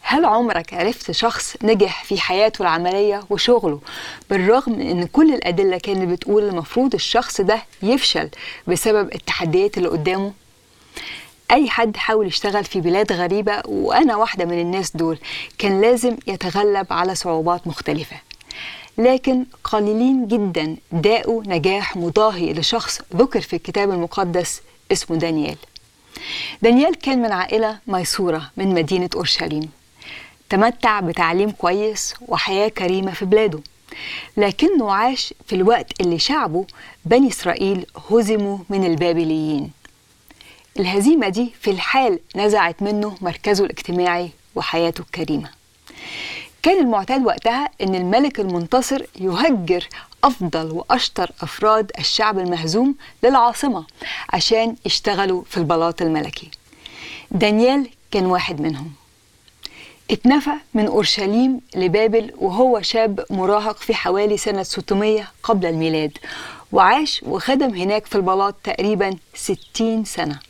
هل عمرك عرفت شخص نجح في حياته العملية وشغله بالرغم من ان كل الأدلة كانت بتقول المفروض الشخص ده يفشل بسبب التحديات اللي قدامه؟ أي حد حاول يشتغل في بلاد غريبة وأنا واحدة من الناس دول كان لازم يتغلب على صعوبات مختلفة لكن قليلين جدا داقوا نجاح مضاهي لشخص ذكر في الكتاب المقدس اسمه دانيال دانيال كان من عائلة ميسورة من مدينة أورشليم تمتع بتعليم كويس وحياة كريمة في بلاده لكنه عاش في الوقت اللي شعبه بني إسرائيل هزموا من البابليين الهزيمة دي في الحال نزعت منه مركزه الاجتماعي وحياته الكريمة كان المعتاد وقتها ان الملك المنتصر يهجر افضل واشطر افراد الشعب المهزوم للعاصمه عشان يشتغلوا في البلاط الملكي دانيال كان واحد منهم اتنفى من اورشليم لبابل وهو شاب مراهق في حوالي سنه 600 قبل الميلاد وعاش وخدم هناك في البلاط تقريبا 60 سنه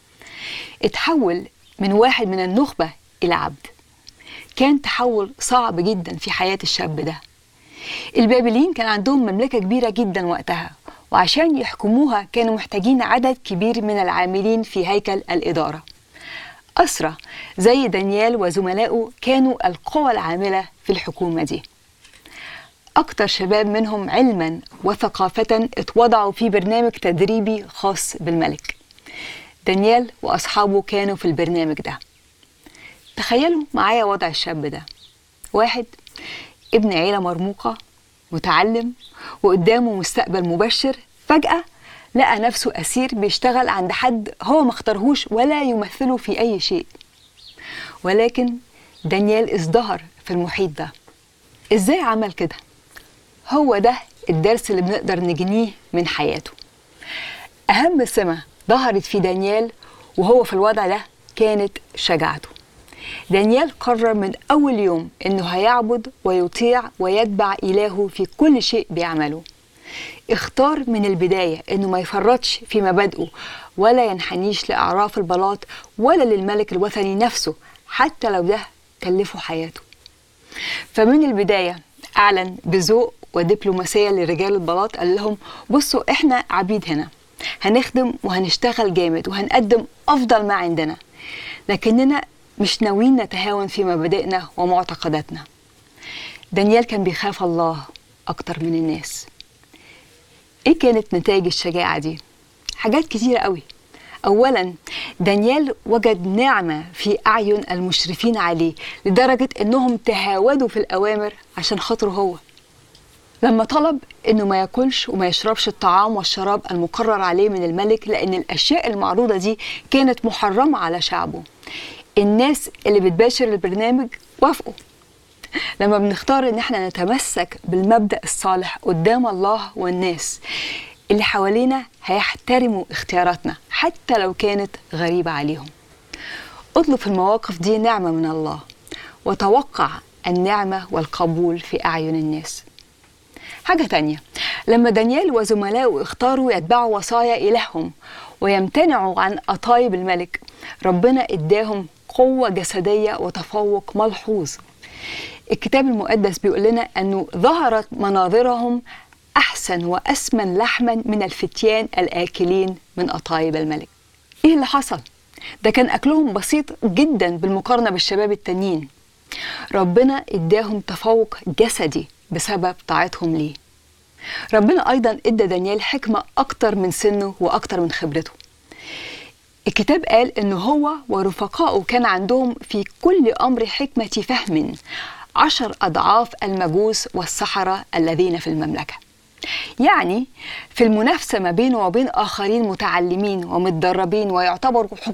اتحول من واحد من النخبه الى عبد كان تحول صعب جدا في حياة الشاب ده البابليين كان عندهم مملكة كبيرة جدا وقتها وعشان يحكموها كانوا محتاجين عدد كبير من العاملين في هيكل الإدارة أسرى زي دانيال وزملائه كانوا القوى العاملة في الحكومة دي أكتر شباب منهم علما وثقافة اتوضعوا في برنامج تدريبي خاص بالملك دانيال وأصحابه كانوا في البرنامج ده تخيلوا معايا وضع الشاب ده واحد ابن عيلة مرموقة متعلم وقدامه مستقبل مبشر فجأة لقى نفسه أسير بيشتغل عند حد هو ما اختارهوش ولا يمثله في أي شيء ولكن دانيال ازدهر في المحيط ده ازاي عمل كده هو ده الدرس اللي بنقدر نجنيه من حياته أهم سمة ظهرت في دانيال وهو في الوضع ده كانت شجاعته دانيال قرر من أول يوم إنه هيعبد ويطيع ويتبع إلهه في كل شيء بيعمله اختار من البداية إنه ما يفرطش في مبادئه ولا ينحنيش لأعراف البلاط ولا للملك الوثني نفسه حتى لو ده كلفه حياته فمن البداية أعلن بذوق ودبلوماسية لرجال البلاط قال لهم بصوا إحنا عبيد هنا هنخدم وهنشتغل جامد وهنقدم أفضل ما عندنا لكننا مش ناويين نتهاون في مبادئنا ومعتقداتنا دانيال كان بيخاف الله أكتر من الناس إيه كانت نتائج الشجاعة دي؟ حاجات كتيرة قوي أولا دانيال وجد نعمة في أعين المشرفين عليه لدرجة إنهم تهاودوا في الأوامر عشان خاطره هو لما طلب إنه ما ياكلش وما يشربش الطعام والشراب المقرر عليه من الملك لأن الأشياء المعروضة دي كانت محرمة على شعبه الناس اللي بتباشر البرنامج وافقوا لما بنختار ان احنا نتمسك بالمبدا الصالح قدام الله والناس اللي حوالينا هيحترموا اختياراتنا حتى لو كانت غريبه عليهم اطلب في المواقف دي نعمه من الله وتوقع النعمه والقبول في اعين الناس حاجه تانية لما دانيال وزملائه اختاروا يتبعوا وصايا الههم ويمتنعوا عن قطايب الملك ربنا اداهم قوة جسدية وتفوق ملحوظ الكتاب المقدس بيقول لنا أنه ظهرت مناظرهم أحسن وأسمن لحما من الفتيان الآكلين من قطايب الملك إيه اللي حصل؟ ده كان أكلهم بسيط جدا بالمقارنة بالشباب التانيين ربنا اداهم تفوق جسدي بسبب طاعتهم ليه ربنا أيضا ادى دانيال حكمة أكتر من سنه وأكتر من خبرته الكتاب قال ان هو ورفقائه كان عندهم في كل امر حكمه فهم عشر اضعاف المجوس والسحره الذين في المملكه يعني في المنافسه ما بينه وبين اخرين متعلمين ومتدربين ويعتبروا